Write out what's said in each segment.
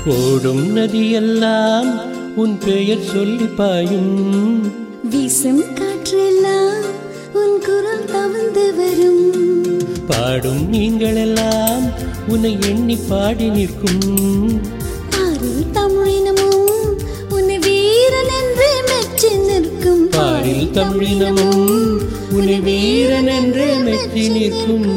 ஓடும் நதியெல்லாம் உன் பெயர் சொல்லி பாயும் வீசும் காற்றெல்லாம் உன் குரல் தவந்து வரும் பாடும் நீங்களெல்லாம் உன்னை எண்ணி பாடி நிற்கும் பாரில் தமிழினமும் உன்னை வீரன் என்று மெச்சி நிற்கும் பாரில் தமிழினமும் உன்னை வீரன் என்று மெச்சி நிற்கும்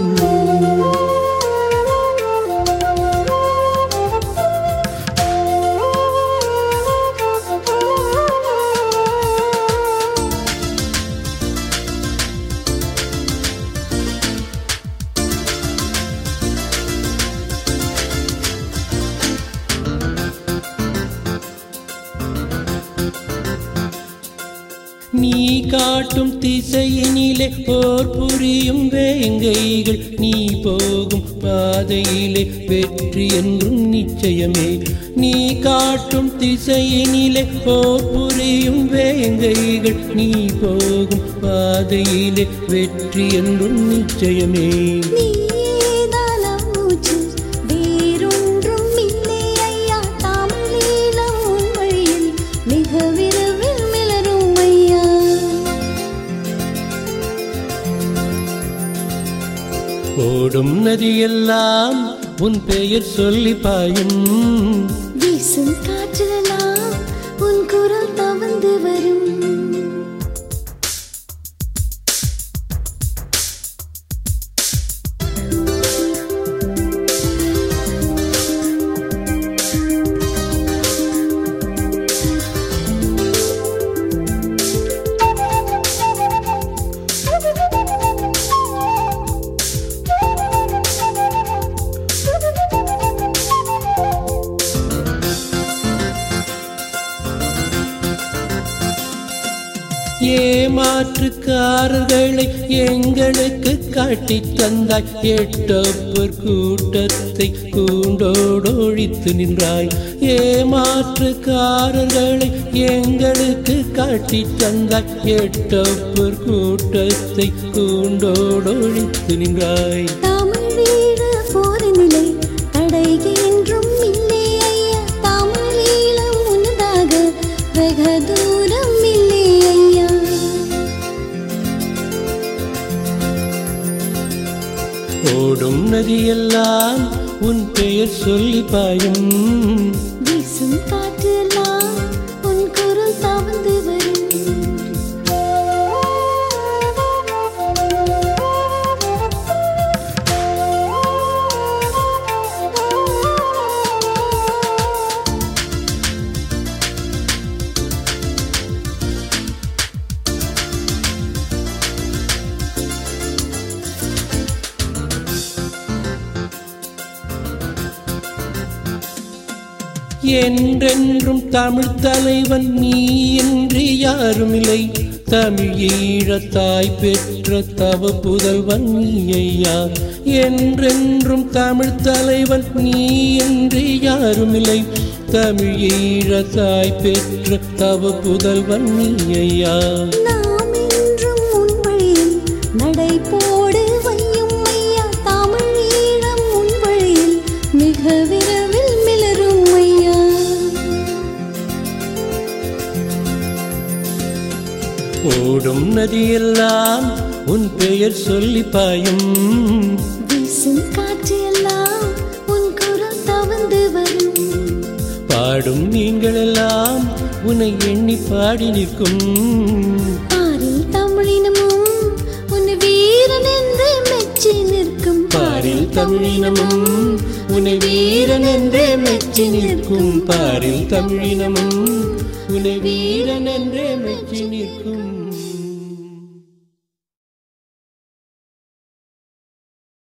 நீ காட்டும் திசையினிலே போர் புரியும் வேங்கைகள் நீ போகும் பாதையிலே வெற்றி என்றும் நிச்சயமே நீ காட்டும் திசையினிலே போர் புரியும் வேங்கைகள் நீ போகும் பாதையிலே வெற்றி என்றும் நிச்சயமே நீதான் மூச்சு வேறொன்றும் இல்லை ஐயா தமிழீழம் உன் வழியில் மிக விரைவில் மிளரும் ஐயா ஓடும் நதியெல்லாம் உன் பெயர் சொல்லி பாயும் வீசும் காற்றெல்லாம் உன் குரல் தவந்து வரும் ஏமாற்றுக்காரர்களை எங்களுக்கு காட்டித் தந்தாய் எட்டப்பர் கூட்டத்தை கூண்டோடு ஒழித்து நின்றாய் ஏமாற்றுக்காரர்களை எங்களுக்கு காட்டித் தந்தாய் எட்டப்பர் கூட்டத்தை கூண்டோடு ஒழித்து நின்றாய் தமிழீழ போர் நிலை தடை என்றும் இல்லை ஐயா தமிழீழம் உனதாக வெகு தூரம் இல்லை ஐயா ஓடும் நதியெல்லாம் உன் பெயர் சொல்லி பாயும் வீசும் காற்றெல்லாம் உன் குரல் தவந்து வரும் என்றென்றும் தமிழ் தலைவன் நீ என்று யாருமில்லை தமிழ் ஈழத்தாய் பெற்ற தவ புதல்வன் நீ ஐயா என்றென்றும் தமிழ் தலைவன் நீ என்று யாருமில்லை தமிழ் ஈழத்தாய் பெற்ற தவ புதல்வன் நீ ஐயா நாம் என்றும் உன் வழியில் நடை போடு வையும் ஐயா தமிழீழம் உன் வழியில் மிக விரைவில் மிளரும் ஐயா ஓடும் நதியெல்லாம் உன் பெயர் சொல்லி பாயும் வீசும் காற்றெல்லாம் உன் குரல் தவந்து வரும் பாடும் நீங்களெல்லாம் உன்னை எண்ணி பாடி நிற்கும் பாரில் தமிழினமும் உன் வீரன் என்று மெச்சி நிற்கும் பாரில் தமிழினமும் உன்னை வீரன் என்றே மெச்சி நிற்கும் பாரில் தமிழினமும் உன்னை வீரன் என்றே மெச்சி நிற்கும்